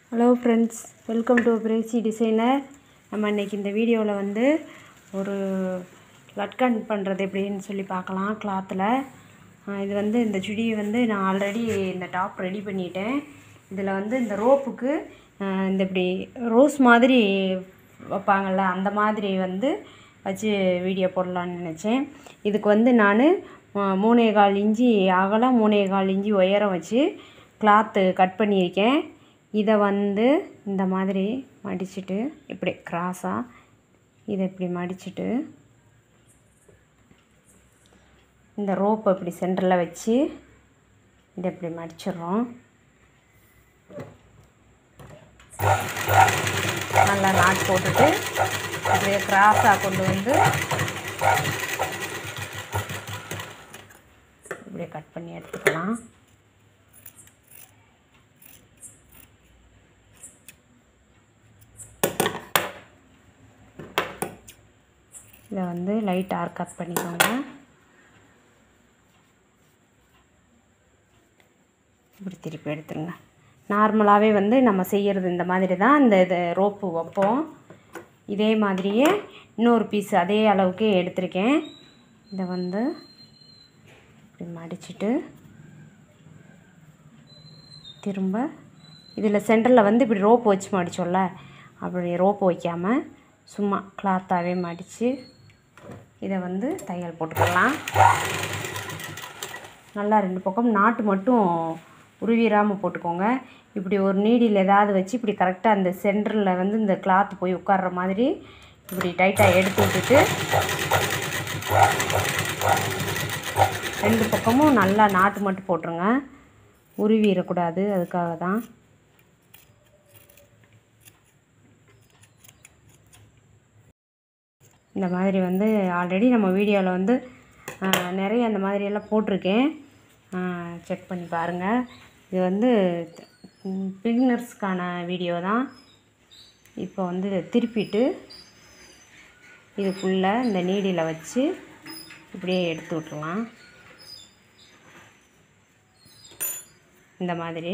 hello friends welcome to பிரேசி designer நம்ம இன்றைக்கி இந்த வீடியோவில் வந்து ஒரு லட்கன் பண்ணுறது எப்படின்னு சொல்லி பார்க்கலாம் கிளாத்தில் இது வந்து இந்த சுடியை வந்து நான் ஆல்ரெடி இந்த டாப் ரெடி பண்ணிட்டேன் இதில் வந்து இந்த ரோப்புக்கு இந்த இப்படி ரோஸ் மாதிரி வைப்பாங்கள்ல அந்த மாதிரி வந்து வச்சு வீடியோ போடலான்னு நினச்சேன் இதுக்கு வந்து நான் மூணே கால் இஞ்சி அகலம் மூணே கால் இஞ்சி உயரம் வச்சு கிளாத்து கட் பண்ணியிருக்கேன் இதை வந்து இந்த மாதிரி மடிச்சுட்டு இப்படி கிராஸாக இதை இப்படி மடிச்சுட்டு இந்த ரோப்பை இப்படி சென்டரில் வச்சு இதை இப்படி மடிச்சிடுறோம் நல்லா நாட் போட்டுட்டு அப்படியே கிராஸாக கொண்டு வந்து இப்படியே கட் பண்ணி எடுத்துக்கலாம் இதை வந்து லைட் ஆர் கட் பண்ணிக்கோங்க இப்படி திருப்பி எடுத்துருங்க நார்மலாகவே வந்து நம்ம செய்கிறது இந்த மாதிரி தான் இந்த இது ரோப்பு வைப்போம் இதே மாதிரியே இன்னொரு பீஸ் அதே அளவுக்கு எடுத்திருக்கேன் இதை வந்து இப்படி மடிச்சுட்டு திரும்ப இதில் சென்டரில் வந்து இப்படி ரோப்பு வச்சு மடித்தோம்ல அப்படி ரோப்பு வைக்காமல் சும்மா கிளாத்தாகவே மடித்து இதை வந்து தையல் போட்டுக்கலாம் நல்லா ரெண்டு பக்கம் நாட்டு மட்டும் உருவிடாமல் போட்டுக்கோங்க இப்படி ஒரு நீடியில் ஏதாவது வச்சு இப்படி கரெக்டாக அந்த சென்டரில் வந்து இந்த கிளாத் போய் உட்கார்ற மாதிரி இப்படி டைட்டாக எடுத்து விட்டுட்டு ரெண்டு பக்கமும் நல்லா நாட்டு மட்டும் போட்டுருங்க உருவிடக்கூடாது அதுக்காக தான் இந்த மாதிரி வந்து ஆல்ரெடி நம்ம வீடியோவில் வந்து நிறைய அந்த மாதிரியெல்லாம் போட்டிருக்கேன் செக் பண்ணி பாருங்கள் இது வந்து பிகினர்ஸ்க்கான வீடியோ தான் இப்போ வந்து இதை திருப்பிட்டு இதுக்குள்ளே இந்த நீடியில் வச்சு இப்படியே எடுத்து விட்டுலாம் இந்த மாதிரி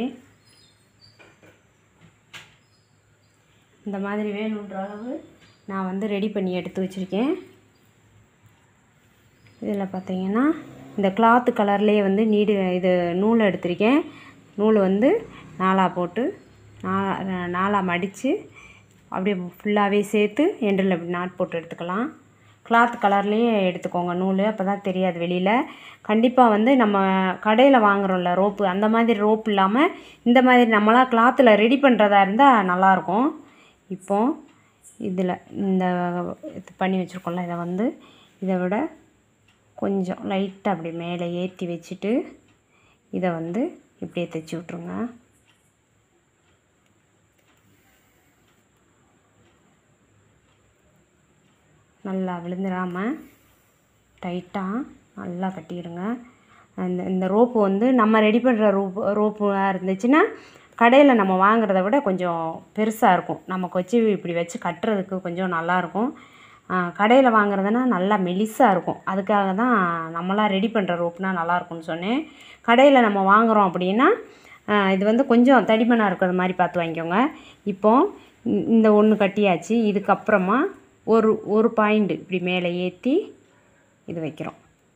இந்த மாதிரி வேணுன்ற அளவு நான் வந்து ரெடி பண்ணி எடுத்து வச்சுருக்கேன் இதில் பார்த்தீங்கன்னா இந்த கிளாத்து கலர்லேயே வந்து நீடு இது நூல் எடுத்திருக்கேன் நூல் வந்து நாலாக போட்டு நா நாலாக மடித்து அப்படியே ஃபுல்லாகவே சேர்த்து எண்டில் இப்படி நாட் போட்டு எடுத்துக்கலாம் கிளாத் கலர்லேயே எடுத்துக்கோங்க நூல் அப்போ தான் தெரியாது வெளியில் கண்டிப்பாக வந்து நம்ம கடையில் வாங்குகிறோம்ல ரோப்பு அந்த மாதிரி ரோப் இல்லாமல் இந்த மாதிரி நம்மளாம் கிளாத்தில் ரெடி பண்ணுறதா இருந்தால் நல்லாயிருக்கும் இப்போது இதில் இந்த இது பண்ணி வச்சுருக்கோம்ல இதை வந்து இதை விட கொஞ்சம் லைட்டாக அப்படி மேலே ஏற்றி வச்சுட்டு இதை வந்து இப்படியே தைச்சி விட்ருங்க நல்லா விழுந்துடாமல் டைட்டாக நல்லா கட்டிடுங்க அந்த இந்த ரோப்பு வந்து நம்ம ரெடி பண்ணுற ரோப்பு ரோப்பாக இருந்துச்சுன்னா கடையில் நம்ம வாங்குறத விட கொஞ்சம் பெருசாக இருக்கும் நமக்கு வச்சு இப்படி வச்சு கட்டுறதுக்கு கொஞ்சம் நல்லாயிருக்கும் கடையில் வாங்குறதுனா நல்லா மெலிசாக இருக்கும் அதுக்காக தான் நம்மளாம் ரெடி பண்ணுற ரோப்னால் நல்லாயிருக்கும்னு சொன்னேன் கடையில் நம்ம வாங்குகிறோம் அப்படின்னா இது வந்து கொஞ்சம் தடிமனாக இருக்கிற மாதிரி பார்த்து வாங்கிக்கோங்க இப்போது இந்த ஒன்று கட்டியாச்சு இதுக்கப்புறமா ஒரு ஒரு பாயிண்ட் இப்படி மேலே ஏற்றி இது வைக்கிறோம்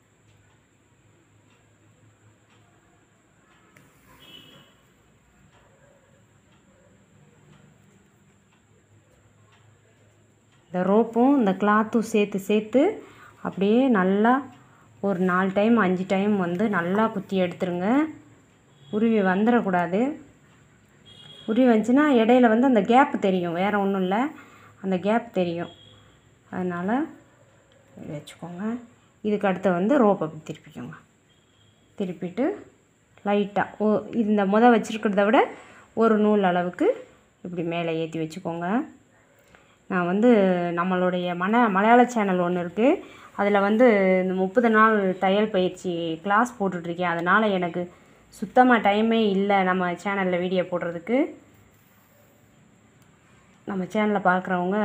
இந்த ரோப்பும் இந்த கிளாத்தும் சேர்த்து சேர்த்து அப்படியே நல்லா ஒரு நாலு டைம் அஞ்சு டைம் வந்து நல்லா குத்தி எடுத்துருங்க உருவி வந்துடக்கூடாது உருவி வந்துச்சுன்னா இடையில வந்து அந்த கேப் தெரியும் வேறு ஒன்றும் இல்லை அந்த கேப் தெரியும் அதனால் வச்சுக்கோங்க இதுக்கு அடுத்து வந்து ரோப்பை அப்படி திருப்பிக்கோங்க திருப்பிட்டு லைட்டாக ஓ இந்த முத வச்சுருக்கிறத விட ஒரு நூல் அளவுக்கு இப்படி மேலே ஏற்றி வச்சுக்கோங்க நான் வந்து நம்மளுடைய மன மலையாள சேனல் ஒன்று இருக்குது அதில் வந்து இந்த முப்பது நாள் தையல் பயிற்சி கிளாஸ் போட்டுட்ருக்கேன் அதனால் எனக்கு சுத்தமாக டைமே இல்லை நம்ம சேனலில் வீடியோ போடுறதுக்கு நம்ம சேனலில் பார்க்குறவங்க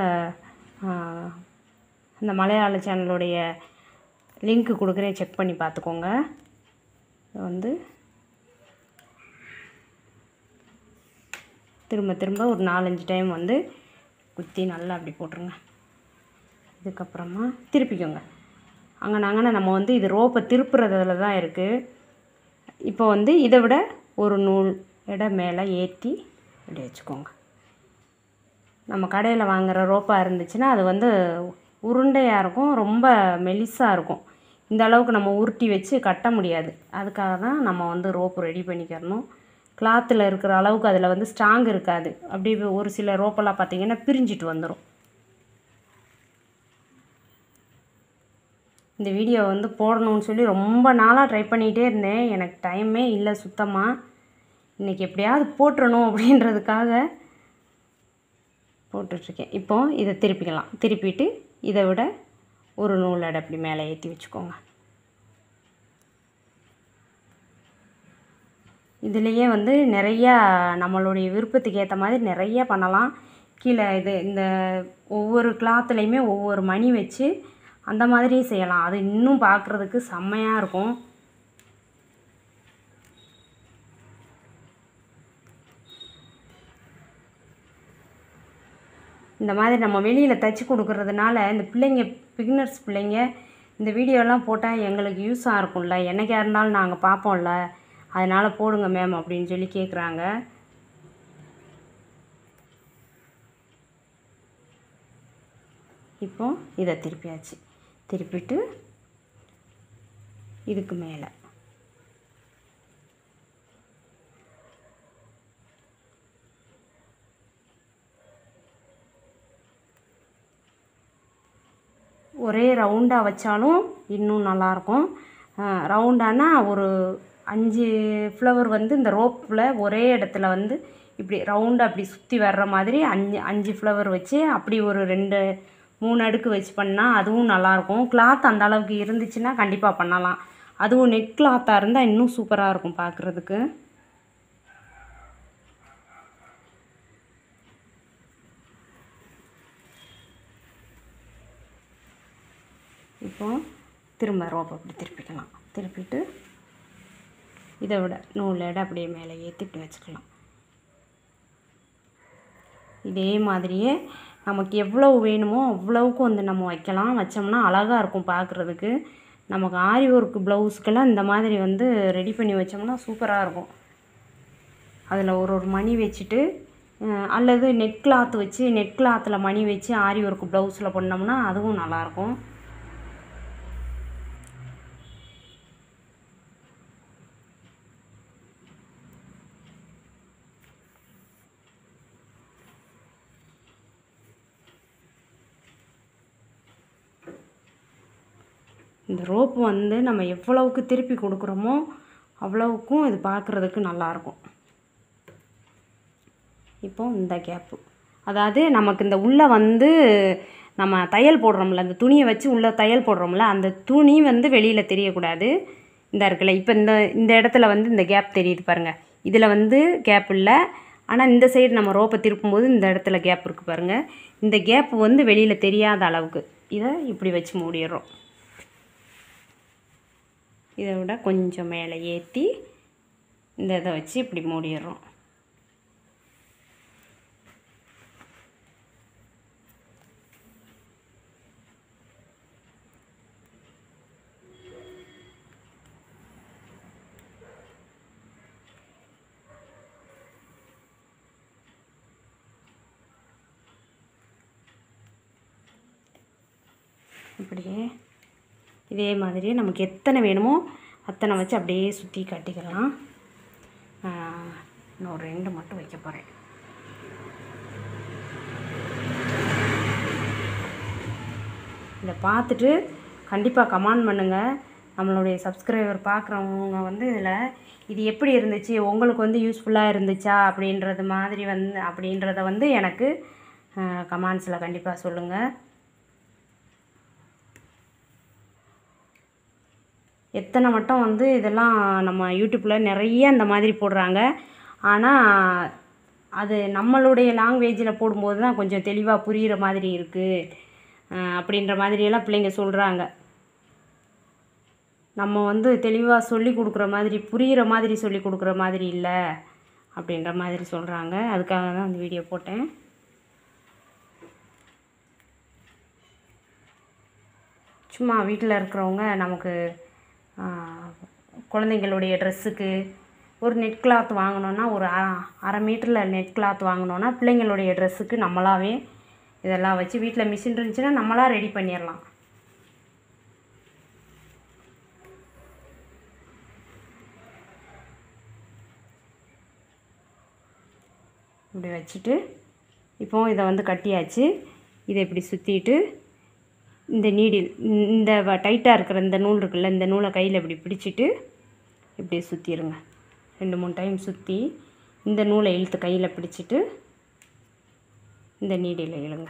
இந்த மலையாள சேனலுடைய லிங்க்கு கொடுக்குறேன் செக் பண்ணி பார்த்துக்கோங்க வந்து திரும்ப திரும்ப ஒரு நாலஞ்சு டைம் வந்து குத்தி நல்லா அப்படி போட்டுருங்க இதுக்கப்புறமா திருப்பிக்கோங்க அங்கே நாங்கன்னா நம்ம வந்து இது ரோப்பை திருப்புறதுல தான் இருக்குது இப்போ வந்து இதை விட ஒரு நூல் எடை மேலே ஏற்றி இப்படி வச்சுக்கோங்க நம்ம கடையில் வாங்குகிற ரோப்பாக இருந்துச்சுன்னா அது வந்து உருண்டையாக இருக்கும் ரொம்ப மெலிசாக இருக்கும் இந்த அளவுக்கு நம்ம உருட்டி வச்சு கட்ட முடியாது அதுக்காக தான் நம்ம வந்து ரோப்பு ரெடி பண்ணிக்கிறணும் கிளாத்தில் இருக்கிற அளவுக்கு அதில் வந்து ஸ்ட்ராங் இருக்காது அப்படி ஒரு சில ரோப்பெல்லாம் பார்த்திங்கன்னா பிரிஞ்சிட்டு வந்துடும் இந்த வீடியோ வந்து போடணும்னு சொல்லி ரொம்ப நாளாக ட்ரை பண்ணிகிட்டே இருந்தேன் எனக்கு டைமே இல்லை சுத்தமாக இன்றைக்கி எப்படியாவது போட்டுறணும் அப்படின்றதுக்காக போட்டுட்ருக்கேன் இப்போ இதை திருப்பிக்கலாம் திருப்பிட்டு இதை விட ஒரு நூல் அடை அப்படி மேலே ஏற்றி வச்சுக்கோங்க இதுலேயே வந்து நிறையா நம்மளுடைய விருப்பத்துக்கு ஏற்ற மாதிரி நிறைய பண்ணலாம் கீழே இது இந்த ஒவ்வொரு கிளாத்துலேயுமே ஒவ்வொரு மணி வச்சு அந்த மாதிரியும் செய்யலாம் அது இன்னும் பார்க்குறதுக்கு செம்மையாக இருக்கும் இந்த மாதிரி நம்ம வெளியில் தைச்சி கொடுக்கறதுனால இந்த பிள்ளைங்க பிகினர்ஸ் பிள்ளைங்க இந்த வீடியோலாம் போட்டால் எங்களுக்கு யூஸாக இருக்கும்ல என்னைக்கா இருந்தாலும் நாங்கள் பார்ப்போம்ல அதனால் போடுங்க மேம் அப்படின்னு சொல்லி கேட்குறாங்க இப்போ இதை திருப்பியாச்சு திருப்பிட்டு இதுக்கு மேலே ஒரே ரவுண்டாக வச்சாலும் இன்னும் நல்லாயிருக்கும் ரவுண்டானா ஒரு அஞ்சு ஃப்ளவர் வந்து இந்த ரோப்பில் ஒரே இடத்துல வந்து இப்படி ரவுண்டாக அப்படி சுற்றி வர்ற மாதிரி அஞ்சு அஞ்சு ஃப்ளவர் வச்சு அப்படி ஒரு ரெண்டு மூணு அடுக்கு வச்சு பண்ணால் அதுவும் நல்லாயிருக்கும் கிளாத் அந்த அளவுக்கு இருந்துச்சுன்னா கண்டிப்பாக பண்ணலாம் அதுவும் நெட் கிளாத்தாக இருந்தால் இன்னும் சூப்பராக இருக்கும் பார்க்குறதுக்கு இப்போ திரும்ப ரோப் அப்படி திருப்பிக்கலாம் திருப்பிட்டு இதை விட நூல் எடை அப்படியே மேலே ஏற்றிட்டு வச்சுக்கலாம் இதே மாதிரியே நமக்கு எவ்வளவு வேணுமோ அவ்வளவுக்கு வந்து நம்ம வைக்கலாம் வச்சோம்னா அழகாக இருக்கும் பார்க்குறதுக்கு நமக்கு ஆரி ஒர்க் ப்ளவுஸ்க்கெல்லாம் இந்த மாதிரி வந்து ரெடி பண்ணி வச்சோம்னா சூப்பராக இருக்கும் அதில் ஒரு ஒரு மணி வச்சுட்டு அஹ், அல்லது நெட் கிளாத் வச்சு நெட் கிளாத்தில் மணி வச்சு ஆரி ஒர்க் ப்ளவுஸில் பண்ணோம்னா அதுவும் நல்லாயிருக்கும் இந்த ரோப் வந்து நம்ம எவ்வளவுக்கு திருப்பி கொடுக்குறோமோ அவ்வளவுக்கும் இது பார்க்குறதுக்கு நல்லாயிருக்கும் இப்போ இந்த கேப்பு அதாவது நமக்கு இந்த உள்ளே வந்து நம்ம தையல் போடுறோம்ல அந்த துணியை வச்சு உள்ளே தையல் போடுறோம்ல அந்த துணி வந்து வெளியில் தெரியக்கூடாது இந்த இருக்குல்ல இப்போ இந்த இந்த இடத்துல வந்து இந்த கேப் தெரியுது பாருங்கள் இதில் வந்து கேப் இல்லை ஆனால் இந்த சைடு நம்ம ரோப்பை திருப்பும்போது இந்த இடத்துல கேப் இருக்குது பாருங்கள் இந்த கேப் வந்து வெளியில் தெரியாத அளவுக்கு இதை இப்படி வச்சு மூடிடுறோம் இதை விட கொஞ்சம் மேலே ஏற்றி இந்த இதை வச்சு இப்படி மூடிடுறோம் இப்படியே இதே மாதிரி நமக்கு எத்தனை வேணுமோ அத்தனை வச்சு அப்படியே சுற்றி கட்டிக்கலாம் ஆஹ், இன்னும் ஒரு ரெண்டு மட்டும் வைக்க போகிறேன் இதை பார்த்துட்டு கண்டிப்பாக கமெண்ட் பண்ணுங்கள் நம்மளுடைய சப்ஸ்கிரைபர் பார்க்குறவங்க வந்து இதில் இது எப்படி இருந்துச்சு உங்களுக்கு வந்து யூஸ்ஃபுல்லாக இருந்துச்சா அப்படின்றது மாதிரி வந்து அப்படின்றத வந்து எனக்கு கமெண்ட்ஸில் கண்டிப்பாக சொல்லுங்கள் எத்தனை வட்டம் வந்து இதெல்லாம் நம்ம யூடியூப்பில் நிறைய இந்த மாதிரி போடுறாங்க ஆனால் அது நம்மளுடைய லாங்குவேஜில் போடும்போது தான் கொஞ்சம் தெளிவாக புரிகிற மாதிரி இருக்குது அப்படின்ற மாதிரியெல்லாம் பிள்ளைங்க சொல்கிறாங்க நம்ம வந்து தெளிவாக சொல்லி கொடுக்குற மாதிரி புரிகிற மாதிரி சொல்லி கொடுக்குற மாதிரி இல்லை அப்படின்ற மாதிரி சொல்கிறாங்க அதுக்காக தான் அந்த வீடியோ போட்டேன் சும்மா வீட்டில் இருக்கிறவங்க நமக்கு ஆ, குழந்தைங்களுடைய ட்ரெஸ்ஸுக்கு ஒரு நெட் கிளாத் வாங்கினோன்னா ஒரு அ- அரை மீட்டரில் நெட் கிளாத் வாங்கினோன்னா பிள்ளைங்களுடைய ட்ரெஸ்ஸுக்கு நம்மளாவே இதெல்லாம் வச்சு வீட்டில் மிஷின் இருந்துச்சுன்னா நம்மளா ரெடி பண்ணிடலாம் இப்படி வச்சுட்டு இப்போ இதை வந்து கட்டியாச்சு இதை இப்படி சுற்றிட்டு இந்த நீடில் இந்த டைட்டாக இருக்கிற இந்த நூல் இருக்குல்ல இந்த நூலை கையில் இப்படி பிடிச்சிட்டு இப்படி சுற்றிடுங்க ரெண்டு மூணு டைம் சுற்றி இந்த நூலை இழுத்து கையில் பிடிச்சிட்டு இந்த நீடியில் இழுங்க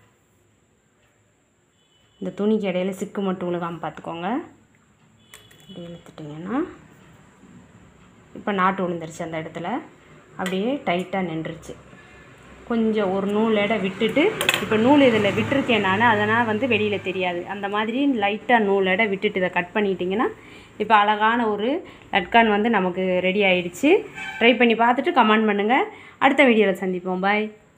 இந்த துணிக்கு இடையில சிக்கு மட்டும் விழுகாமல் பார்த்துக்கோங்க இப்படி இழுத்துட்டிங்கன்னா இப்போ நாட்டு விழுந்துருச்சு அந்த இடத்துல அப்படியே டைட்டாக நின்றுச்சு கொஞ்சம் ஒரு நூல் எடை விட்டுட்டு இப்போ நூல் இதில் விட்டுருக்கேன் நான் அதனால் வந்து வெளியில் தெரியாது அந்த மாதிரி லைட்டாக நூல் எடை விட்டுட்டு இதை கட் பண்ணிட்டீங்கன்னா இப்போ அழகான ஒரு லட்கான் வந்து நமக்கு ரெடி ஆயிடுச்சு ட்ரை பண்ணி பார்த்துட்டு கமெண்ட் பண்ணுங்கள் அடுத்த வீடியோவில் சந்திப்போம் பாய்